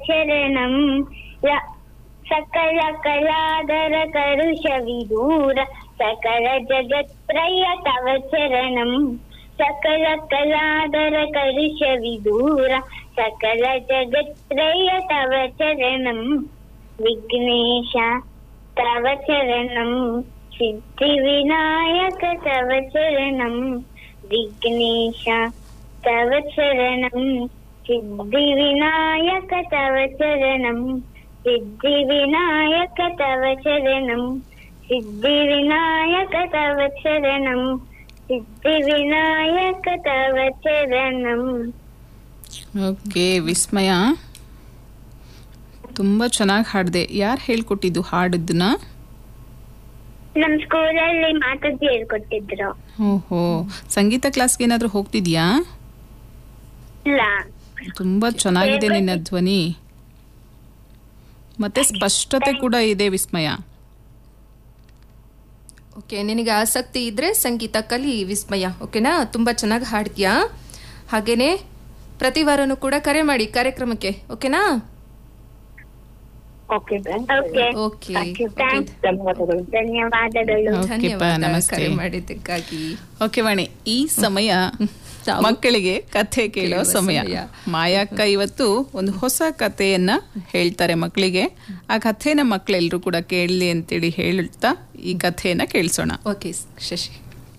ಶರಣಂ ಲ- ಸಕಲ ಕಲಾದರ ಕರುಷ ವಿದೂರ ಸಕಲ ಜಗತ್ತ್ರಯ ತವ ಚರಣಂ ಸಕಲ ಕಲಾದರ ಕರುಷ ವಿದೂರ ಸಕಲ ಜಗತ್ತ್ರಯ ತವ ಚರಣಂ ವಿಘ್ನೇಶ ತವ ಚರಣಂ ಸಿದ್ಧಿ ವಿನಾಯಕ ತವ ಚರಣಂ ವಿಘ್ನೇಶ ತವ ಚರಣಂ ಸಿದ್ಧಿ ವಿನಾಯಕ ತವ ಚರಣಂ ಸಿದ್ಧಿ ವಿನಾಯಕ ತವ ಚರಣಂ ಸಿದ್ಧಿ ವಿನಾಯಕ ತವ ಚರಣಂ ಸಿದ್ಧಿ ವಿನಾಯಕ ತವ ಚರಣಂ ಓಕೆ ವಿಸ್ಮಯ ತುಂಬ ಚೆನ್ನಾಗಿ ಹಾಡಿದೆ ಯಾರು ಹೇಳ್ಕೊಟ್ಟಿದ್ದು ಹಾಡೋದನ್ನ ನಮ್ ಸ್ಕೂಲಲ್ಲಿ ಮಾತಾಡಿ ಹೇಳ್ಕೊಟ್ಟಿದ್ರು ಓಹೋ ಸಂಗೀತ ಕ್ಲಾಸ್ಗೆ ಏನಾದರೂ ಹೋಗ್ತಿದ್ಯಾ ಇಲ್ಲ ತುಂಬ ಚೆನ್ನಾಗಿದೆ ನಿನ್ನ ಧ್ವನಿ ಮತ್ತೆ ಸ್ಪಷ್ಟತೆ ಕೂಡ ಇದೆ ವಿಸ್ಮಯ ಓಕೆ ನಿನಗೆ ಆಸಕ್ತಿ ಇದ್ರೆ ಸಂಗೀತ ಕಲಿ ವಿಸ್ಮಯ ಓಕೆನಾ ತುಂಬಾ ಚೆನ್ನಾಗಿ ಹಾಡ್ತೀಯಾ ಹಾಗೇನೆ ಪ್ರತಿ ವಾರನೂ ಕೂಡ ಕರೆ ಮಾಡಿ ಕಾರ್ಯಕ್ರಮಕ್ಕೆ ಓಕೆನಾ ಓಕೆ ಓಕೆ ಓಕೆ ಥ್ಯಾಂಕ್ಸ್ ಧನ್ಯವಾದಗಳು ಓಕೆ ಧನ್ಯವಾದ ನಮಸ್ತೆ ಕರೆ ಮಾಡಿದ್ದಕ್ಕಾಗಿ ಓಕೆ ವಾಣಿ ಈ ಸಮಯ ತಾವು ಮಕ್ಕಳಿಗೆ ಕಥೆ ಕೇಳೋ ಕೇಳುವ ಸಮಯ ಸಮಯ. ಮಾಯಕ್ಕ ಇವತ್ತು ಒಂದು ಹೊಸ ಕಥೆಯನ್ನ ಹೇಳ್ತಾರೆ ಮಕ್ಕಳಿಗೆ ಆ ಕಥೆನ ಮಕ್ಕಳೆಲ್ಲರೂ ಕೂಡ ಕೇಳಲಿ ಅಂತೇಳಿ ಹೇಳ್ತಾ ಈ ಕಥೆಯನ್ನ ಕೇಳಿಸೋಣ ಓಕೆ ಶಶಿ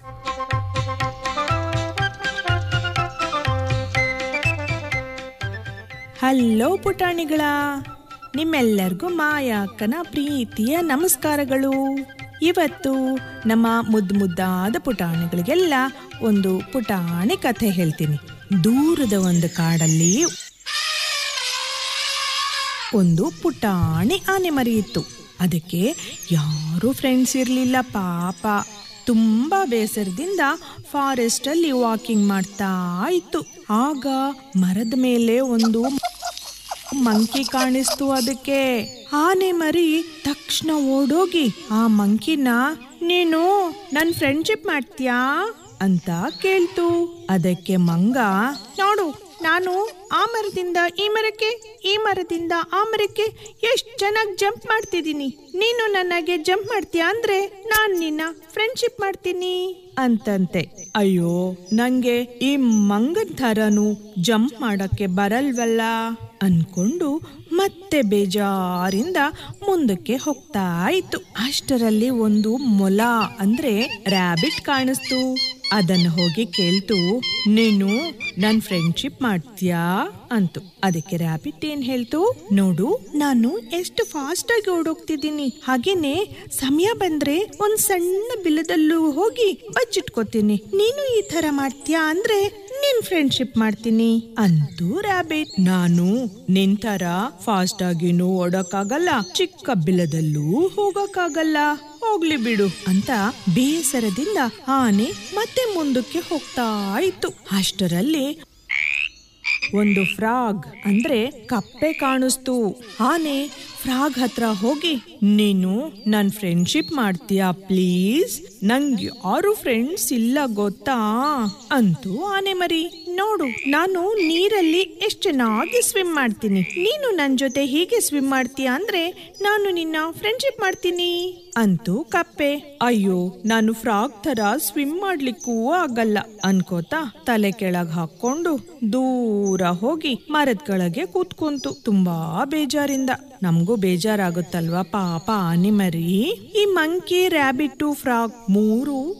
ಹಲೋ ಪುಟಾಣಿಗಳ ನಿಮ್ಮೆಲ್ಲರಿಗೂ ಮಾಯಾಕ್ಕನ ಪ್ರೀತಿಯ ನಮಸ್ಕಾರಗಳು ಇವತ್ತು ನಮ್ಮ ಮುದ್ದು ಮುದ್ದಾದ ಪುಟಾಣಿಗಳಿಗೆಲ್ಲ ಒಂದು ಪುಟಾಣಿ ಕಥೆ ಹೇಳ್ತೀನಿ ದೂರದ ಒಂದು ಕಾಡಲ್ಲಿ ಒಂದು ಪುಟಾಣಿ ಆನೆ ಮರಿ ಇತ್ತು ಅದಕ್ಕೆ ಯಾರು ಫ್ರೆಂಡ್ಸ್ ಇರಲಿಲ್ಲ ಪಾಪ ತುಂಬಾ ಬೇಸರದಿಂದ ಫಾರೆಸ್ಟ್ ಅಲ್ಲಿ ವಾಕಿಂಗ್ ಮಾಡ್ತಾ ಇತ್ತು ಆಗ ಮರದ ಮೇಲೆ ಒಂದು ಮಂಕಿ ಕಾಣಿಸ್ತು ಅದಕ್ಕೆ ಆನೆ ಮರಿ ತಕ್ಷಣ ಓಡೋಗಿ ಆ ಮಂಕಿನ ನೀನು ನನ್ ಫ್ರೆಂಡ್ಶಿಪ್ ಮಾಡ್ತೀಯಾ ಅಂತ ಕೇಳ್ತು ಅದಕ್ಕೆ ಮಂಗ ನೋಡು ನಾನು ಆ ಮರದಿಂದ ಈ ಮರಕ್ಕೆ ಈ ಮರದಿಂದ ಆ ಮರಕ್ಕೆ ಎಷ್ಟ್ ಚೆನ್ನಾಗಿ ಜಂಪ್ ಮಾಡ್ತಿದ್ದೀನಿ ನೀನು ನನಗೆ ಜಂಪ್ ಮಾಡ್ತೀಯಾ ಅಂದ್ರೆ ನಾನ್ ನಿನ್ನ ಫ್ರೆಂಡ್ಶಿಪ್ ಮಾಡ್ತೀನಿ ಅಂತಂತೆ ಅಯ್ಯೋ ನಂಗೆ ಈ ಮಂಗನ್ ಥರನು ಜಂಪ್ ಮಾಡಕ್ಕೆ ಬರಲ್ವಲ್ಲ ಅನ್ಕೊಂಡು ಮತ್ತೆ ಬೇಜಾರಿಂದ ಮುಂದಕ್ಕೆ ಹೋಗ್ತಾ ಇತ್ತು ಅಷ್ಟರಲ್ಲಿ ಒಂದು ಮೊಲ ಅಂದ್ರೆ ರ್ಯಾಬಿಟ್ ಕಾಣಿಸ್ತು ಅದನ್ನ ಹೋಗಿ ಕೇಳ್ತು ನೀನು ನನ್ ಫ್ರೆಂಡ್ಶಿಪ್ ಮಾಡ್ತೀಯಾ ಅಂತು ಅದಕ್ಕೆ ರ್ಯಾಬಿಟ್ ಏನ್ ಹೇಳ್ತು ನೋಡು ನಾನು ಎಷ್ಟು ಫಾಸ್ಟ್ ಆಗಿ ಓಡೋಗ್ತಿದ್ದೀನಿ ಹಾಗೇನೆ ಸಮಯ ಬಂದ್ರೆ ಒಂದ್ ಸಣ್ಣ ಬಿಲದಲ್ಲೂ ಹೋಗಿ ಬಚ್ಚಿಟ್ಕೋತೀನಿ ನೀನು ಈ ತರ ಮಾಡ್ತೀಯಾ ಅಂದ್ರೆ ನಿನ್ ಫ್ರೆಂಡ್ಶಿಪ್ ಮಾಡ್ತೀನಿ ಅಂತೂ ರ್ಯಾಬಿಟ್ ನಾನು ನಿನ್ ತರ ಫಾಸ್ಟ್ ಆಗಿನೂ ಓಡಕ್ಕಾಗಲ್ಲ ಚಿಕ್ಕ ಬಿಲದಲ್ಲೂ ಹೋಗಕ್ಕಾಗಲ್ಲ ಹೋಗ್ಲಿ ಬಿಡು ಅಂತ ಬೇಸರದಿಂದ ಆನೆ ಮತ್ತೆ ಮುಂದಕ್ಕೆ ಹೋಗ್ತಾ ಇತ್ತು ಅಷ್ಟರಲ್ಲಿ ಒಂದು ಫ್ರಾಗ್ ಅಂದ್ರೆ ಕಪ್ಪೆ ಕಾಣಿಸ್ತು ಆನೆ ಫ್ರಾಗ್ ಹತ್ರ ಹೋಗಿ ನೀನು ನನ್ ಫ್ರೆಂಡ್ಶಿಪ್ ಮಾಡ್ತೀಯಾ ಪ್ಲೀಸ್ ನಂಗೆ ಯಾರು ಫ್ರೆಂಡ್ಸ್ ಇಲ್ಲ ಗೊತ್ತಾ ಅಂತೂ ಆನೆ ಮರಿ ನೋಡು ನಾನು ನೀರಲ್ಲಿ ಎಷ್ಟು ಚೆನ್ನಾಗಿ ಸ್ವಿಮ್ ಮಾಡ್ತೀನಿ ನೀನು ನನ್ ಜೊತೆ ಹೀಗೆ ಸ್ವಿಮ್ ಮಾಡ್ತೀಯಾ ಅಂದ್ರೆ ನಾನು ನಿನ್ನ ಫ್ರೆಂಡ್ಶಿಪ್ ಮಾಡ್ತೀನಿ ಅಂತೂ ಕಪ್ಪೆ ಅಯ್ಯೋ ನಾನು ಫ್ರಾಗ್ ತರ ಸ್ವಿಮ್ ಮಾಡ್ಲಿಕ್ಕೂ ಆಗಲ್ಲ ಅನ್ಕೋತಾ ತಲೆ ಕೆಳಗ್ ಹಾಕೊಂಡು ದೂರ ಹೋಗಿ ಮರದ ಕೆಳಗೆ ಕೂತ್ಕೊಂತು ತುಂಬಾ ಬೇಜಾರಿಂದ ನಮಗೂ ಬೇಜಾರಾಗುತ್ತಲ್ವಾ ಪಾಪ ಆನೆ ಮರಿ ಈ ಮಂಕಿ ರ್ಯಾಬಿಟ್ಟು ಫ್ರಾಗ್ ಮೂರು